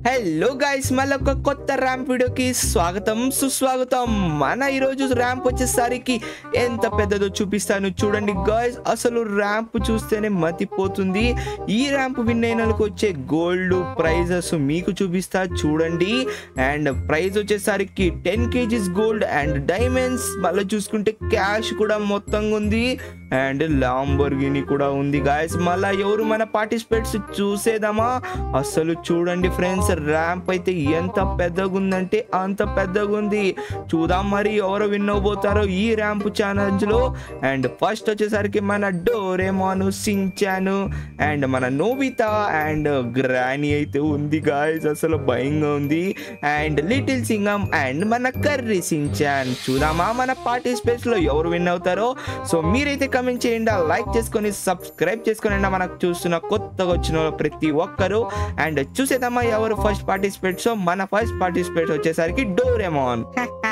hello guys మళ్ళీ ఒక కొత్త ర్యాంప్ వీడియోకి స్వాగతం సుస్వాగతం మన ఈరోజు ర్యాంప్ వచ్చేసరికి ఎంత పెద్దదో చూపిస్తాను చూడండి గాయస్ అసలు ర్యాంప్ చూస్తేనే మతిపోతుంది ఈ ర్యాంప్ విన్ అయిన వాళ్ళకి వచ్చే గోల్డ్ ప్రైజెస్ మీకు చూపిస్తా చూడండి అండ్ ప్రైజ్ వచ్చేసరికి ten kgs gold and diamonds మళ్ళీ చూసుకుంటే క్యాష్ కూడా మొత్తంగా ఉంది అండ్ లాంబర్గిని కూడా ఉంది గాయస్ మళ్ళీ ఎవరు మన పార్టిసిపేట్స్ చూసేదామా అసలు చూడండి ఫ్రెండ్స్ ర్యాంప్ అయితే ఎంత పెద్దగా ఉందంటే అంత పెద్దగా ఉంది చూద్దాం మరి ఎవరు విన్ అవబోతారో ఈ ర్యాంప్ ఛాలెంజ్ లో అండ్ ఫస్ట్ వచ్చేసరికి మన డోరేమాను సించాను అండ్ మన నోబితా అండ్ గ్రానీ అయితే ఉంది గాయస్ అసలు భయంగా ఉంది అండ్ లిటిల్ సింగం అండ్ మన కర్రీ సించాన్ చూద్దామా మన పార్టిసిపేట్స్ లో ఎవరు విన్ అవుతారో సో మీరైతే కమెంట్ చేయండి లైక్ చేసుకొని సబ్స్క్రైబ్ చేసుకొని మనకు చూస్తున్న కొత్తగా వచ్చిన ప్రతి ఒక్కరు అండ్ చూసేద్దామా ఎవరు ఫస్ట్ పార్టిసిపేట్స్ మన ఫస్ట్ పార్టిసిపేట్ వచ్చేసరికి డోరేమాన్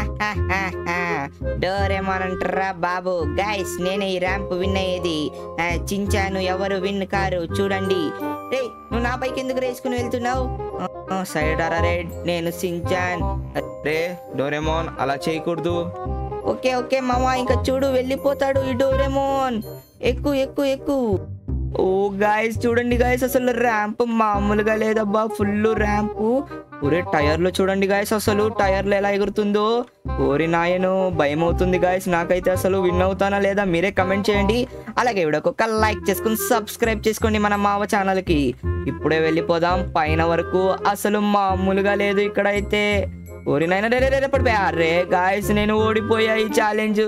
డోరేమాన్ అంటారా బాబు గైస్ నేనే ఈ ర్యాంప్ విన్ అయ్యేది ఆ, చించాను ఎవరు విన్ కారు చూడండి రే నువ్వు నా పైకి ఎందుకు రేసుకుని వెళ్తున్నావు సైడ్ అరా రే నేను సించాన్ రే డోరేమాన్ అలా చేయకూడదు ఓకే ఓకే మామ ఇంకా చూడు వెళ్ళిపోతాడు ఈ డోరేమోన్ ఎక్కు ఎక్కు ఎక్కు ఓ గాయస్ చూడండి గాయస్ అసలు ర్యాంప్ మామూలుగా లేదబ్బా ఫుల్ ర్యాంపు ఒరే టైర్లో చూడండి గాయస్ అసలు టైర్లు ఎలా ఎగురుతుందో ఓరి నాయను భయం అవుతుంది గాయస్ నాకైతే అసలు విన్ అవుతానా లేదా మీరే కమెంట్ చేయండి అలాగే వీడియోకి ఒక లైక్ చేసుకుని సబ్స్క్రైబ్ చేసుకోండి మన మావ ఛానల్కి ఇప్పుడే వెళ్ళిపోదాం పైన వరకు అసలు మామూలుగా లేదు ఇక్కడైతే ఓరి నాయన రే రే, రే, రే, పడిపోయా అరే గాయస్ నేను ఓడిపోయా ఈ ఛాలెంజ్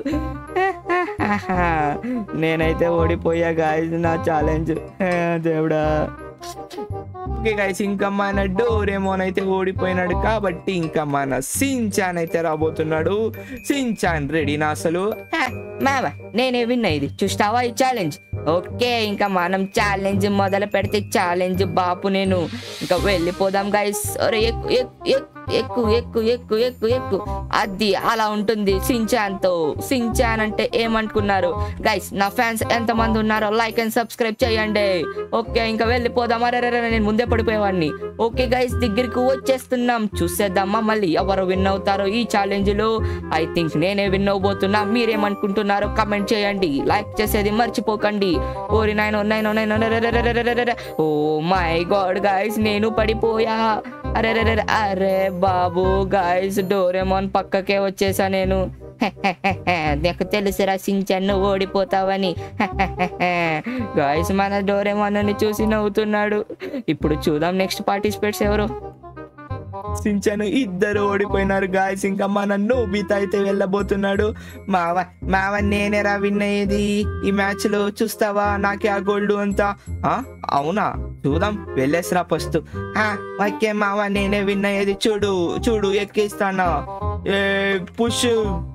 నేనైతే ఓడిపోయా గాయస్ నా ఛాలెంజ్ దేవుడా ఓకే గైస్ ఇంకా మన డోరేమోన్ అయితే ఓడిపోయినాడు కాబట్టి ఇంకా మన సించాన్ అయితే రాబోతున్నాడు సించాన్ రెడీనా అసలు మామ నేనే విన్ అయ్యింది చూస్తావా ఈ ఛాలెంజ్ ఓకే ఇంకా మనం ఛాలెంజ్ మొదలు పెడితే ఛాలెంజ్ బాపు నేను ఇంకా వెళ్ళిపోదాం గైస్ ఒరే ఎక్కు ఎక్కు ఎక్కు ఎక్కు ఎక్కు ఎక్కు ఎక్కు అది అలా ఉంటుంది సించాన్ తో సించాన్ అంటే ఏమనుకున్నారు గైస్ నా ఫ్యాన్స్ ఎంత మంది ఉన్నారో లైక్ అండ్ సబ్స్క్రైబ్ చేయండి ఓకే ఇంకా వెళ్ళిపోదాం అరే రే, రే, నేను ముందే పడిపోయేవాడిని ఓకే గైస్ దగ్గరికి వచ్చేస్తున్నాం చూసేద్దామా మళ్ళీ ఎవరు విన్ అవుతారో ఈ ఛాలెంజ్ లో ఐ థింక్ నేనే విన్ అవబోతున్నా మీరేమనుకుంటున్నారో కమెంట్ చేయండి లైక్ చేసేది మర్చిపోకండి ఓరి nine nine nine oh my god guys నేను పడిపోయా అరే అరే అరే, అరే బాబు గైస్ డోరేమోన్ పక్కకే వచ్చేసా నేను నీకు తెలుసురా సించన్ను ఓడిపోతావని గాయస్ మన డోరేమోన్ చూసి నవ్వుతున్నాడు ఇప్పుడు చూద్దాం నెక్స్ట్ పార్టిసిపేట్స్ ఎవరు సించాను ఇద్దరు ఓడిపోయినారు గాయస్ ఇంకా మన నోబితా అయితే వెళ్ళబోతున్నాడు మావ మావ నేనేరా విన్ అయ్యేది ఈ మ్యాచ్ లో చూస్తావా నాకే ఆ గోల్డ్ అంతా ఆ, అవునా చూద్దాం వెళ్ళేసిరా ఫస్ట్ ఓకే మావ నేనే విన్ అయ్యేది చూడు చూడు ఎక్కిస్తానా ఏ పుష్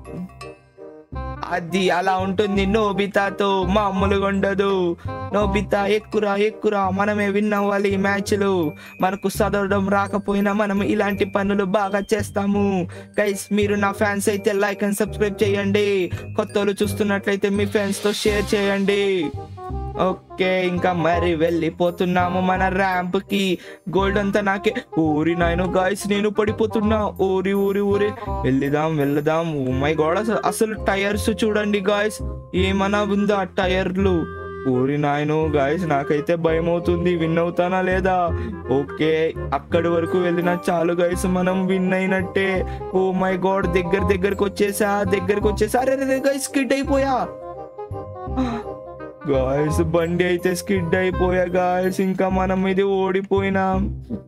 అది అలా ఉంటుంది నోబితాతో మామూలుగా ఉండదు నోబితా ఎక్కురా ఎక్కురా మనమే విన్ అవ్వాలి ఈ మ్యాచ్లు మనకు చదవడం రాకపోయినా మనం ఇలాంటి పనులు బాగా చేస్తాము గైస్ మీరు నా ఫ్యాన్స్ అయితే లైక్ అండ్ సబ్స్క్రైబ్ చేయండి కొత్త వాళ్ళు చూస్తున్నట్లయితే మీ ఫ్రెండ్స్ తో షేర్ చేయండి ఓకే ఇంకా మరి వెళ్ళిపోతున్నాము మన ర్యాంప్ కి గోల్డ్ అంతా నాకే ఊరి నాయను గాయస్ నేను పడిపోతున్నా ఊరి ఊరి ఊరి వెళ్ళిదాం వెళ్దాం ఓ మై గాడ్ అసలు అసలు టైర్స్ చూడండి గాయస్ ఏమన్నా ఉందా టైర్లు ఊరి నాయను గాయస్ నాకైతే భయం అవుతుంది విన్ అవుతానా లేదా ఓకే అక్కడి వరకు వెళ్ళినా చాలు గాయస్ మనం విన్ అయినట్టే ఓ మై గాడ్ దగ్గర దగ్గరకు వచ్చేసా దగ్గరకు వచ్చేసా అరే గాయస్ స్కిడ్ అయిపోయా గాయస్ బండి అయితే స్కిడ్ అయిపోయా గాయస్ ఇంకా మనం ఇది ఓడిపోయినాం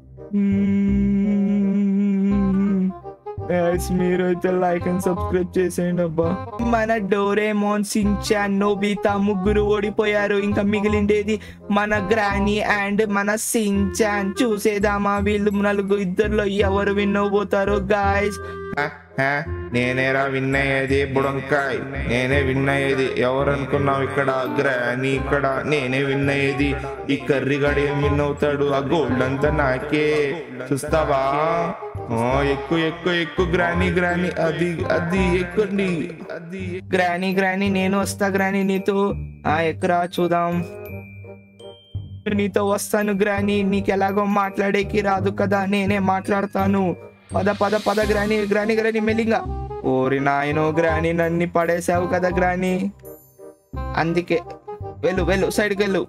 గాయస్ మీరు అయితే లైక్ అండ్ సబ్స్క్రైబ్ చేసేయండి అబ్బా మన డోరేమోన్ సించాన్ నోబితా ముగ్గురు ఓడిపోయారు ఇంకా మిగిలిండేది మన గ్రానీ అండ్ మన సించాన్ చూసేదామా వీళ్ళు నలుగురు ఇద్దరులో ఎవరు విన్ అవబోతారో గాయస్ నేనేరా విన్ అయ్యేది బుడంకాయ్ నేనే విన్ అయ్యేది ఎవరు అనుకున్నావు ఇక్కడ గ్రాని ఇక్కడ నేనే విన్ అయ్యేది ఈ కర్రీగాడు ఏం విన్ అవుతాడు ఆ గోల్డ్ అంతా నాకే చూస్తావా ఓ, ఎక్కువ ఎక్కువ ఎక్కువ గ్రాని గ్రాని అది అది ఎక్కండి అది గ్రాని గ్రాని నేను వస్తా గ్రాని నీతో ఆ ఎక్కరా చూద్దాం నీతో వస్తాను గ్రాని నీకు ఎలాగో మాట్లాడేకి రాదు కదా నేనే మాట్లాడతాను పద పద పద గ్రాని గ్రాని గ్రాని మెల్లిగా ఓరి నాయనో గ్రాని నన్ని పడేసావు కదా గ్రాని అందుకే వెళ్ళు వెళ్ళు సైడ్కి వెళ్ళు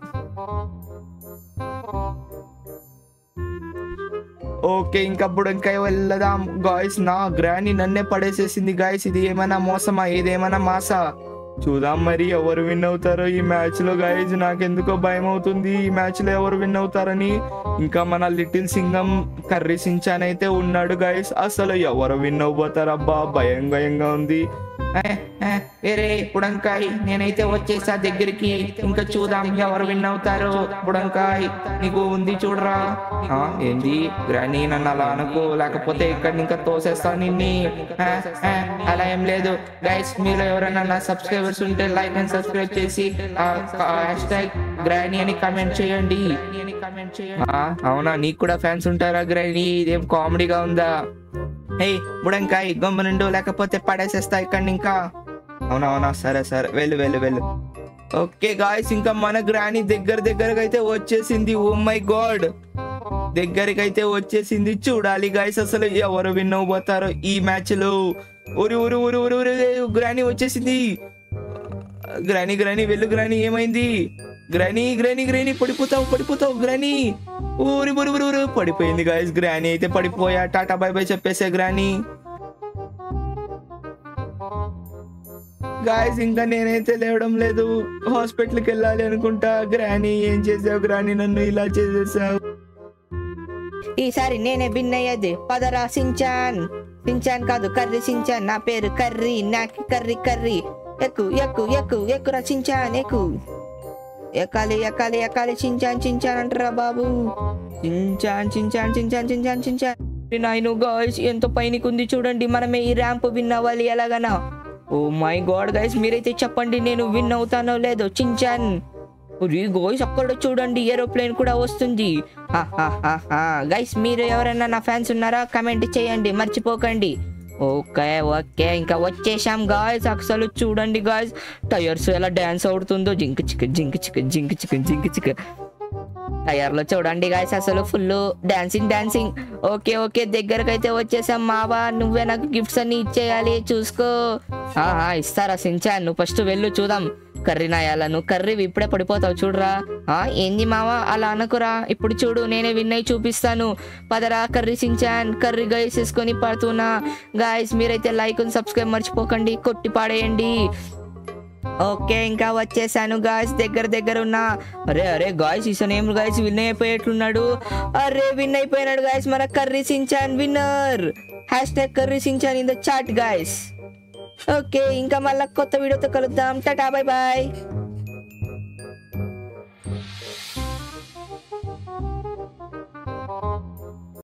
ఓకే ఇంకా బుడంకాయ వెళ్దాం గాయస్ నా గ్రాని నన్నే పడేసేసింది గాయస్ ఇది ఏమైనా మోసమా ఇదేమైనా మాసా చూద్దాం మరి ఎవరు విన్ అవుతారో ఈ మ్యాచ్ లో గాయస్ నాకెందుకో భయం అవుతుంది ఈ మ్యాచ్ లో ఎవరు విన్ అవుతారని ఇంకా మన లిటిల్ సింగం కర్రీ సించాన్ అయితే ఉన్నాడు గాయస్ అసలు ఎవరు విన్ అవబోతారబ్బా భయం భయంగా ఉంది ఏ, ఏ, వేరే బుడంకాయ్ నేనైతే వచ్చేసా దగ్గరికి ఇంకా చూద్దాం ఎవరు విన్ అవుతారో బుడంకాయ్ నీకు ఉంది చూడరా ఆ, ఏంది గ్రాని నన్ను అలా అనుకో లేకపోతే ఇక్కడ ఇంకా తోసేస్తా నిన్ని ఆ, ఆ, అలా ఏం లేదు గైస్ మీరు ఎవరైనా నా సబ్స్క్రైబర్స్ ఉంటే లైక్ అండ్ సబ్స్క్రైబ్ చేసి హ్యాష్ ట్యాగ్ గ్రాని అని కమెంట్ చేయండి ఆ, అవునా నీకు కూడా ఫ్యాన్స్ ఉంటారా గ్రాని ఇదేం కామెడీగా ఉందా హే బుడంకాయ్ గమ్మునుండు లేకపోతే పడేసేస్తా ఇక్కడ ఇంకా అవునవునా సరే సరే వెళ్ళు వెళ్ళు వెళ్ళు ఓకే గాయస్ ఇంకా మన గ్రాని దగ్గర దగ్గరకు అయితే వచ్చేసింది ఓ మై గాడ్ దగ్గరికి అయితే వచ్చేసింది చూడాలి గాయస్ అసలు ఎవరు విన్ అవబోతారో ఈ మ్యాచ్ లో ఊరి ఊరి ఊరి ఊరి ఊరి గ్రాని వచ్చేసింది గ్రాని గ్రాని వెళ్ళు గ్రాని ఏమైంది గ్రాని గ్రాని గ్రాని పడిపోతావు పడిపోతావు గ్రాని ఊరి ఊరి ఊరి ఊరి పడిపోయింది గాయస్ గ్రాని అయితే పడిపోయా టాటా బై బై చెప్పేసే గ్రాని గాయస్ ఇంకా నేనైతే లేవడం లేదు హాస్పిటల్కి వెళ్ళాలి అనుకుంటా గ్రాని ఏం చేసావు గ్రాని నన్ను ఇలా చేసేసావు ఈసారి నేనే విన్ అయ్యేది పదరా సించాన్ సించాన్ కాదు కర్రీ సించాన్ నా పేరు కర్రీ నాకు కర్రీ కర్రీ ఎక్కు ఎక్కు ఎక్కు ఎక్కురా సించాన్ ఎక్కు ఎక్కాలి ఎక్కాలి ఎక్కాలి చించాన్ చించాన్ అంటారా బాబు Shinchan Shinchan Shinchan Shinchan Shinchan నాయను గాయ్స్ ఎంత పైనకి ఉంది చూడండి మనమే ఈ ర్యాంప్ విన్ అవ్వాలి ఎలాగనా ఓ మై గాడ్ గైస్ మీరైతే చెప్పండి నేను విన్ అవుతానో లేదో చించాన్ గోయ్స్ అక్కడ చూడండి ఏరోప్లేన్ కూడా వస్తుంది గైస్ మీరు ఎవరైనా నా ఫ్యాన్స్ ఉన్నారా కమెంట్ చేయండి మర్చిపోకండి ఓకే ఓకే ఇంకా వచ్చేసాం గాయస్ అసలు చూడండి గాయస్ టైర్స్ ఎలా డ్యాన్స్ అవుతుందో జింక్ చిక్ జింక్ చిక్ జింక్ చిక్ జింక్ చిక్ టైర్ లో చూడండి గాయస్ అసలు full dancing dancing okay okay దగ్గరకు అయితే వచ్చేసాం మావా నువ్వే నాకు గిఫ్ట్స్ అన్ని ఇచ్చేయాలి చూసుకో ఆహా ఇస్తారా సించా నువ్వు ఫస్ట్ వెళ్ళు చూద్దాం కర్రీ నాయాల నువ్వు కర్రీ ఇప్పుడే పడిపోతావు చూడరా ఆ ఏంది మావా అలా అనకురా ఇప్పుడు చూడు నేనే విన్ అయి చూపిస్తాను పదరా కర్రీ సించాన్ కర్రీ గైస్ వేసుకొని పడుతున్నా గాయస్ మీరైతే లైక్ సబ్స్క్రైబ్ మర్చిపోకండి కొట్టి పాడేయండి ఓకే ఇంకా వచ్చేసాను గాయస్ దగ్గర దగ్గర ఉన్నా అరే అరే గాయస్ ఇసన్ ఏం గాయస్ విన్ అయిపోయేట్లున్నాడు అరే విన్ అయిపోయినాడు గాయస్ మన curry Shinchan winner hashtag curry Shinchan in the chat guys okay ఇంకా మళ్ళీ కొత్త వీడియోతో కలుద్దాం టాటా బాయ్ బాయ్